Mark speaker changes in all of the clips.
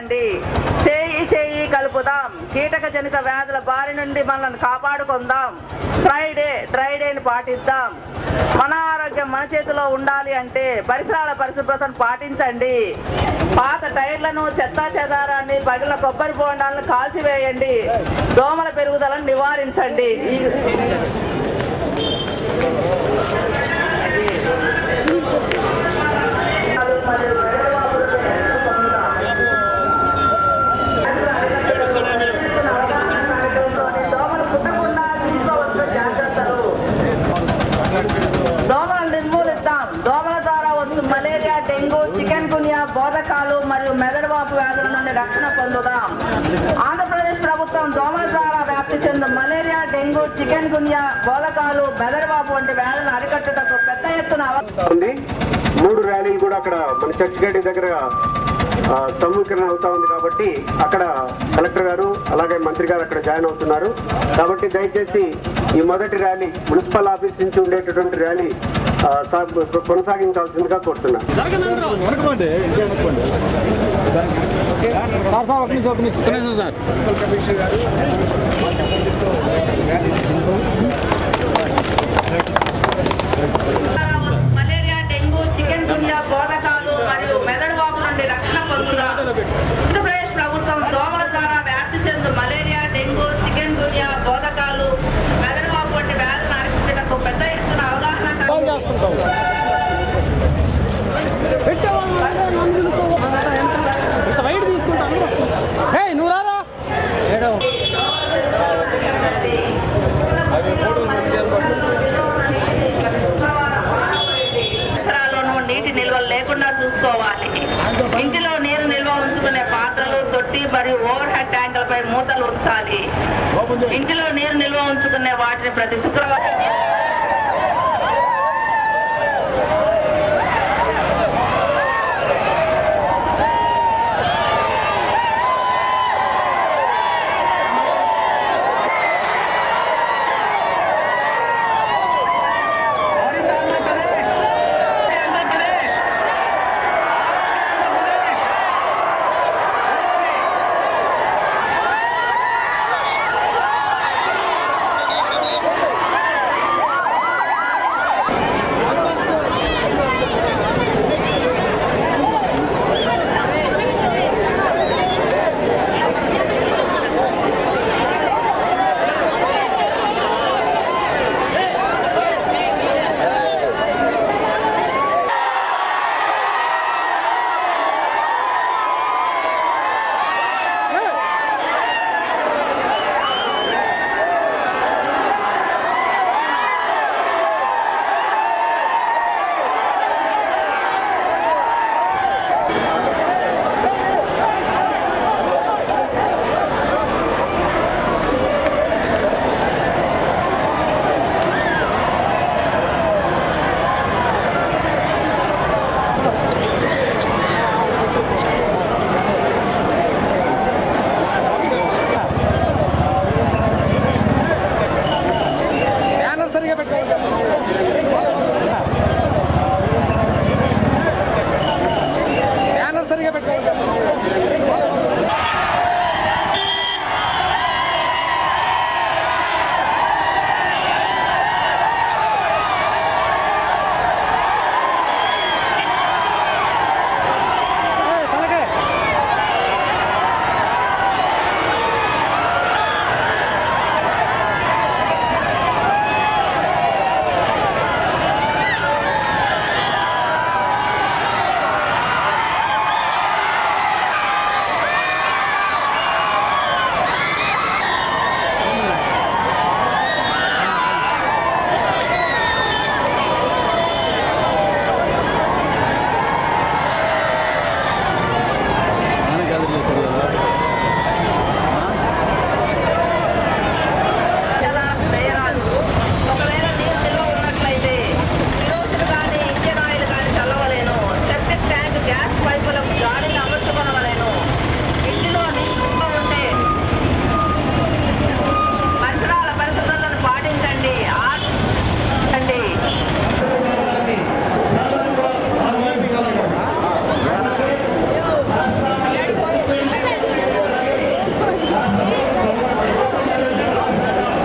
Speaker 1: పాటించండి చేయి చేయి కలుపుదాం కీటక జనిత వ్యాధుల బారి నుండి మనల్ని కాపాడుకుందాం ఫ్రైడే డ్రైడేని పాటిద్దాం మన ఆరోగ్యం మన చేతిలో ఉండాలి అంటే పరిసరాల పరిశుభ్రతను పాటించండి పాత టైర్లను చెత్తా చెదారాన్ని పగిలిన కొబ్బరి బోండాలను కాల్చివేయండి దోమల పెరుగుదలను నివారించండి ఈ- దోమలు పుట్టకుండా తీసుకోవాల్సిన జాగ్రత్తలు దోమలను నిర్మూలిద్దాం దోమల ద్వారా వచ్చు మలేరియా డెంగ్యూ చికెన్ గున్యా బోధకాలు మరియు మెదడు వాపు వ్యాధుల నుండి రక్షణ పొందుదాం ఆంధ్రప్రదేశ్ ప్రభుత్వం దోమల ద్వారా వ్యాప్తి చెందు మలేరియా డెంగ్యూ చికెన్ గున్యా బోధకాలు మెదడు వాపు వంటి వ్యాధులను అరికట్టుటకు పెద్ద ఎత్తున అవ-
Speaker 2: ఉంది మూడు ర్యాలీలు కూడా అక్కడ మన చర్చ్ గేట్ దగ్గర ఆ, సమీకరణ అవుతా ఉంది కాబట్టి అక్కడ కలెక్టర్ గారు అలాగే మంత్రి గారు అక్కడ జాయిన్ అవుతున్నారు కాబట్టి దయచేసి ఈ మొదటి ర్యాలీ మున్సిపల్ ఆఫీస్ నుంచి ఉండేటటువంటి ర్యాలీ ఆ, సాగ్- కొనసాగించాల్సిందిగా కోరుతున్నాను
Speaker 1: మలేరియా డెంగ్యూ చికెన్ గున్యా బోధకాలు మరియు మెదడు వాపు నుండి రక్షణ పొందుదాం ఆంధ్రప్రదేశ్ ప్రభుత్వం దోమల ద్వారా వ్యాప్తి చెందు మలేరియా డెంగ్యూ చికెన్ గున్యా బోధకాలు మెదడు వాపు వంటి వ్యాధులను అరికట్టడానికి పెద్ద ఎత్తున అవగాహన కల్పి-
Speaker 3: వైట్ తీసుకుంటాను హే నువ్వు రారా
Speaker 1: పరిసరాల్లోనూ నీటి నిల్వలు లేకుండా చూసుకోవాలి ఇంటిలో నీరు నిల్వ ఉంచుకునే పాత్రలు తొట్టి మరియు ఓవర్ హెడ్ ట్యాంకులపై మూతలు ఉంచాలి ఇంటిలో నీరు నిల్వ ఉంచుకునే వాటిని ప్రతి శుక్రవారం
Speaker 4: ¡Vamos!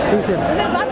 Speaker 3: తీసేయండి